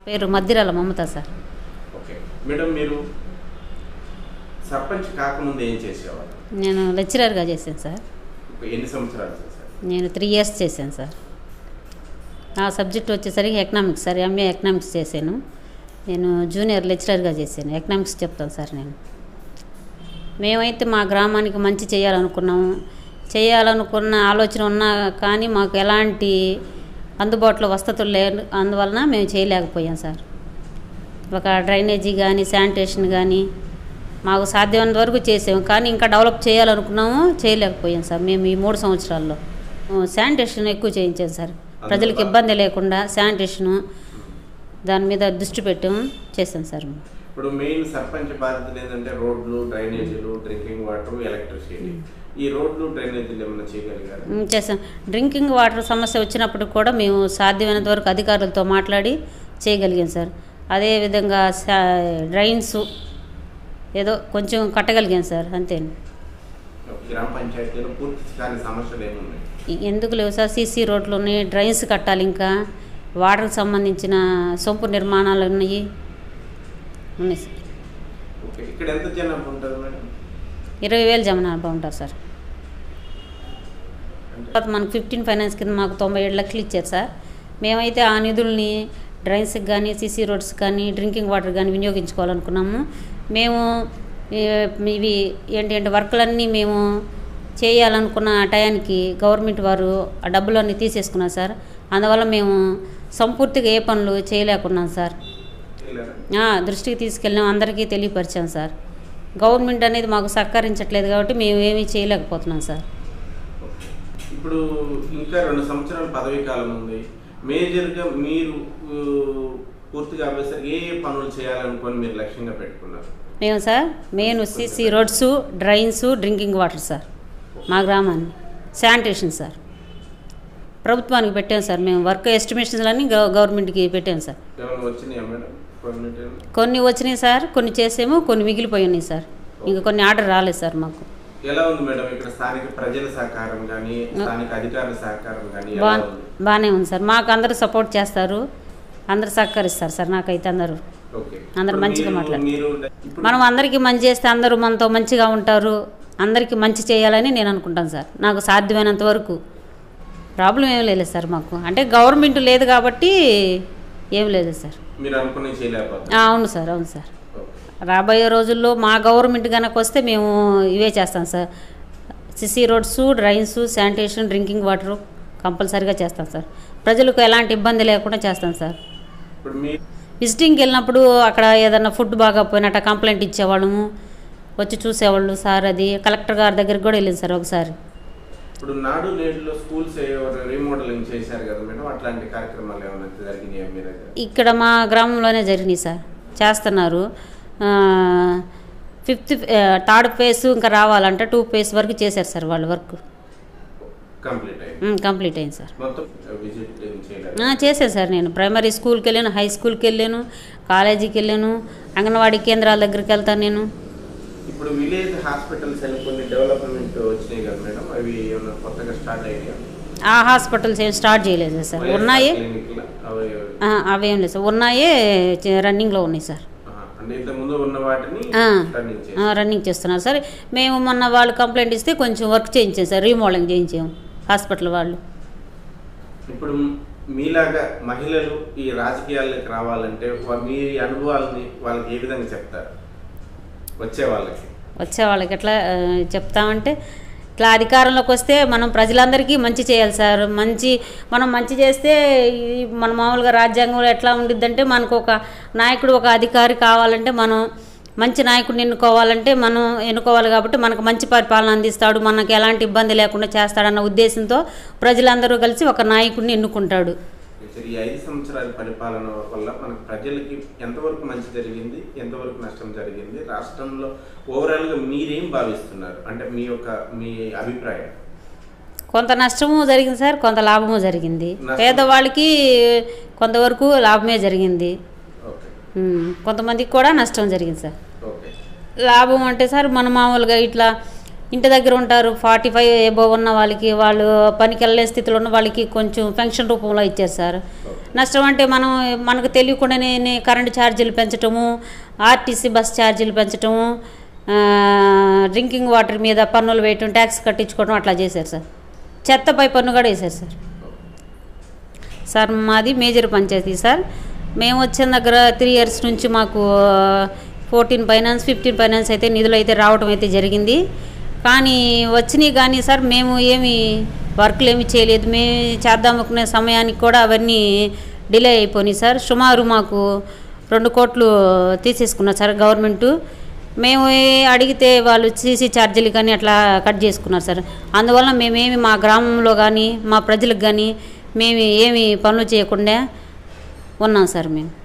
పేరు Maddirala Mamata sir okay madam మీరు సర్పంచ్ కాకముందు ఏం చేసేవారు నేను లెక్చరర్గా చేశాను సార్ ఒక ఎన్ని సంవత్సరాలు చేశారు నేను త్రీ ఇయర్స్ చేశాను సార్ నా సబ్జెక్ట్ వచ్చేసరికి ఎకనామిక్స్ సార్ ఎంఏ ఎకనామిక్స్ చేశాను నేను జూనియర్ లెక్చరర్గా చేశాను ఎకనామిక్స్ చెప్తాను సార్ నేను మేమైతే మా గ్రామానికి మంచి చేయాలనుకున్నాము చేయాలనుకున్న ఆలోచన ఉన్నా కానీ మాకు ఎలాంటి అందుబాటులో వసతులు లేని అందువలన మేము చేయలేకపోయాం సార్ ఒక డ్రైనేజీ కానీ శానిటేషన్ కానీ మాకు సాధ్యమైనంత వరకు చేసాము కానీ ఇంకా డెవలప్ చేయాలనుకున్నాము చేయలేకపోయాం సార్ మేము ఈ మూడు సంవత్సరాల్లో శానిటేషన్ ఎక్కువ చేయించాం సార్ ప్రజలకు ఇబ్బంది లేకుండా శానిటేషను దాని మీద దృష్టి పెట్టాము చేసాం సార్ ఇప్పుడు మెయిన్ సర్పంచ్ బాధ్యతలు ఏంటంటే రోడ్లు డ్రైనేజీలు డ్రింకింగ్ వాటర్ ఎలక్ట్రిసిటీ ఈ రోడ్లు డ్రైనేజీలు ఏమైనా చేయగలిగారు ఉమ్, చేసాం డ్రింకింగ్ వాటర్ సమస్య వచ్చినప్పుడు కూడా మేము సాధ్యమైనంత వరకు అధికారులతో మాట్లాడి చేయగలిగాం సార్ అదేవిధంగా శా- డ్రైన్స్ ఏదో కొంచెం కట్టగలిగాం సార్ అంతే గ్రామ పంచాయతీలో పూర్తి కాని సమస్యలు ఏమున్నాయి ఎ- ఎందుకు లేవు సార్ సీసీ రోడ్లు ఉన్నాయి డ్రైన్స్ కట్టాలి ఇంకా వాటర్కి సంబంధించిన సొంపు నిర్మాణాలు ఉన్నాయి ఉన్నాయి సార్ ఓకే ఇక్కడ ఎంత జనాభా ఉంటుంది మేడం ఇరవై వేలు జమనాభా ఉంటారు సార్ అంటే తర్వాత మనకు ఫిఫ్టీన్ ఫైనాన్స్ కింద మాకు తొంభై ఏడు లక్షలు ఇచ్చారు సార్ మేమైతే ఆ నిధుల్ని డ్రైన్స్కి కానీ సీసీ రోడ్స్ కానీ డ్రింకింగ్ వాటర్ కానీ వినియోగించుకోవాలనుకున్నాము మేము ఏ, ఇవి ఏంటి అంటే వర్కులన్నీ మేము చేయాలనుకున్న ఆ టయానికి గవర్నమెంట్ వారు ఆ డబ్బులన్నీ తీసేసుకున్నారు సార్ అందువల్ల మేము సంపూర్తిగా ఏ పనులు చేయలేకున్నాం సార్ చేయలేరా? ఆ, దృష్టికి తీసుకెళ్ళాం అందరికీ తెలియపరిచాం సార్ గవర్నమెంట్ అనేది మాకు సహకరించట్లేదు కాబట్టి మేము ఏమీ చేయలేకపోతున్నాం సార్ ఓకే. ఇప్పుడు ఇంకా రెండు సంవత్సరాల పదవీ కాలం ఉంది మేజర్గా మీరు ఊ, పూర్తిగా అభ్యసరికి ఏ ఏ పనులు చేయాలనుకొని మీరు లక్ష్యంగా పెట్టుకున్నారు మేము sir main CC roads drains drinking water sir మా గ్రామాన్ని శానిటేషన్ సార్ ప్రభుత్వానికి పెట్టాం సార్ మేము వర్క్ ఎస్టిమేషన్స్ అన్నీ గవ- గవర్నమెంట్కి పెట్టాం సార్ ఏమైనా వచ్చినాయా మేడం కొన్నిటి కొన్ని వచ్చినాయి సార్ కొన్ని చేసాము కొన్ని మిగిలిపోయి ఉన్నాయి సార్ ఇంకా కొన్ని ఆర్డర్ రాలేదు సార్ మాకు ఎలా ఉంది మేడం ఇక్కడ స్థానిక ప్రజల సహకారం కానీ స్థానిక అధికారుల సహకారం కానీ బా ఎలా ఉంది బాగానే ఉంది సార్ మాకు అందరూ సపోర్ట్ చేస్తారు అందరూ సహకరిస్తారు సార్ నాకైతే అందరూ ఓకే అందరు ఇప్పుడు మంచిగా మీరు- మాట్లాడు- మీరు ఇప్పుడు మనం అందరికీ మంచి చేస్తే అందరూ మనతో మంచిగా ఉంటారు అందరికీ మంచి చేయాలని నేను అనుకుంటాను సార్ నాకు సాధ్యమైనంత వరకు ప్రాబ్లం ఏం లేదు సార్ మాకు అంటే గవర్నమెంట్ లేదు కాబట్టి ఏం లేదు సార్ మీరు అనుకునే చేయలేకపోతారు ఆ, అవును సార్ అవును సార్ ఓకే. రాబోయే రోజుల్లో మా గవర్నమెంట్ కనుక వస్తే మేము ఇవే చేస్తాం sir CC roads drains sanitation drinking water కంపల్సరీగా చేస్తాం సార్ ప్రజలకు ఎలాంటి ఇబ్బంది లేకుండా చేస్తాం సార్ ఇప్పుడు మీ విజిటింగ్కి వెళ్ళినప్పుడు అక్కడ ఏదైనా ఫుడ్ బాగాపోయినట్ట కంప్లైంట్ ఇచ్చేవాళ్ళము వచ్చి చూసేవాళ్ళు సార్ అది కలెక్టర్ గారి దగ్గరికి కూడా వెళ్ళింది సార్ ఒకసారి ఇప్పుడు నాడు నేడులో స్కూల్స్ రీమోడలింగ్ చేశారు కదా మేడం అట్లాంటి కార్యక్రమాలు ఏమైనా జరిగినాయా మీ దగ్గర ఇక్కడ మా గ్రామంలోనే జరిగినాయి సార్ చేస్తున్నారు ఫిఫ్త్ థర్డ్ ఫేస్ ఇంకా రావాలంటే టూ ఫేస్ వరకు చేశారు సార్ వాళ్ళ వర్క్ కంప్లీట్ అయింది కంప్లీట్ అయింది సార్ మొత్తం విజిట్ చేయలేదు ఆ, చేశాను సార్ నేను ప్రైమరీ స్కూల్కి వెళ్ళాను హై స్కూల్కి వెళ్ళాను కాలేజీకి వెళ్ళాను అంగన్వాడీ కేంద్రాల దగ్గరికి వెళ్తాను నేను ఇప్పుడు విలేజ్ హాస్పిటల్స్ అని కొన్ని డెవలప్మెంట్ వచ్చినాయి కదా మేడం అవి ఏమైనా కొత్తగా స్టార్ట్ అయ్యాయి ఆ హాస్పిటల్స్ ఏం స్టార్ట్ చేయలేదు సార్ ఉన్నాయి క్లినిక్లు అవి ఆ, అవేం లేదు సార్ ఉన్నాయే చే- రన్నింగ్లో ఉన్నాయి సార్ ఆహా. అంటే ఇంత ముందు ఉన్న వాటిని ఆ. రన్నింగ్ చేసి ఆ, రన్నింగ్ చేస్తున్నారు సార్ మేము మొన్న వాళ్ళు కంప్లైంట్ ఇస్తే కొంచెం వర్క్ చేయించాం సార్ రీమోడలింగ్ చేయించాము హాస్పిటల్ వాళ్ళు ఇప్పుడు మీలాగా మహిళలు ఈ రాజకీయాల్లోకి రావాలంటే వా- మీ అనుభవాలని వాళ్ళకి ఏ విధంగా చెప్తారు వచ్చే వాళ్ళకి వచ్చే వాళ్ళకి ఎట్లా ఆ, చెప్తామంటే ఇట్లా అధికారంలోకి వస్తే మనం ప్రజలందరికీ మంచి చేయాలి సార్ మంచి మనం మంచి చేస్తే ఈ మన మామూలుగా రాజ్యాంగంలో ఎట్లా ఉండిద్దంటే మనకు ఒక నాయకుడు ఒక అధికారి కావాలంటే మనం మంచి నాయకుడిని ఎన్నుకోవాలంటే మనం ఎన్నుకోవాలి కాబట్టి మనకు మంచి పరిపాలన అందిస్తాడు మనకు ఎలాంటి ఇబ్బంది లేకుండా చేస్తాడన్న ఉద్దేశంతో ప్రజలందరూ కలిసి ఒక నాయకుడిని ఎన్నుకుంటాడు సరే, ఈ ఐదు సంవత్సరాల పరిపాలన వల్ల మనకు ప్రజలకి ఎంతవరకు మంచి జరిగింది ఎంతవరకు నష్టం జరిగింది రాష్ట్రంలో ఓవరాల్గా మీరేం భావిస్తున్నారు అంటే మీ యొక్క మీ అభిప్రాయం కొంత నష్టము జరిగింది సార్ కొంత లాభము జరిగింది నష్టం. పేదవాళ్ళకి కొంతవరకు లాభమే జరిగింది ఓకే ఉమ్, కొంతమందికి కూడా నష్టం జరిగింది సార్ ఓకే లాభం అంటే సార్ మన మామూలుగా ఇట్లా ఇంటి దగ్గర ఉంటారు ఫార్టీ ఫైవ్ ఎబో ఉన్న వాళ్ళకి వాళ్ళు పనికి వెళ్ళే స్థితిలో ఉన్న వాళ్ళకి కొంచెం పెన్షన్ రూపంలో ఇచ్చారు సార్ ఓకే నష్టం అంటే మనం మనకు తెలియకుండానే నే- కరెంటు ఛార్జీలు పెంచటము ఆర్టీసీ బస్ ఛార్జీలు పెంచటము ఆ, డ్రింకింగ్ వాటర్ మీద పన్నులు వేయటం ట్యాక్స్ కట్టించుకోవడం అట్లా చేశారు సార్ చెత్తపై పన్ను కూడా వేశారు సార్ సార్ మాది మేజర్ పంచాయతీ సార్ మేము వచ్చిన దగ్గర త్రీ ఇయర్స్ నుంచి మాకు ఫోర్టీన్ ఫైనాన్స్ ఫిఫ్టీన్ ఫైనాన్స్ అయితే నిధులు అయితే రావడం అయితే జరిగింది కానీ వచ్చినాయి కానీ సార్ మేము ఏమి వర్క్లు ఏమి చేయలేదు మేము చేద్దామనుకునే సమయానికి కూడా అవన్నీ డిలే అయిపోయినాయి సార్ సుమారు మాకు రెండు కోట్లు తీసేసుకున్నారు సార్ గవర్నమెంటు మేము ఏ- అడిగితే వాళ్ళు సీసీ ఛార్జీలు కానీ అట్లా కట్ చేసుకున్నారు సార్ అందువల్ల మేమేమి మా గ్రామంలో కానీ మా ప్రజలకు కానీ మేము ఏమి పనులు చేయకుండా ఉన్నాం సార్ మేము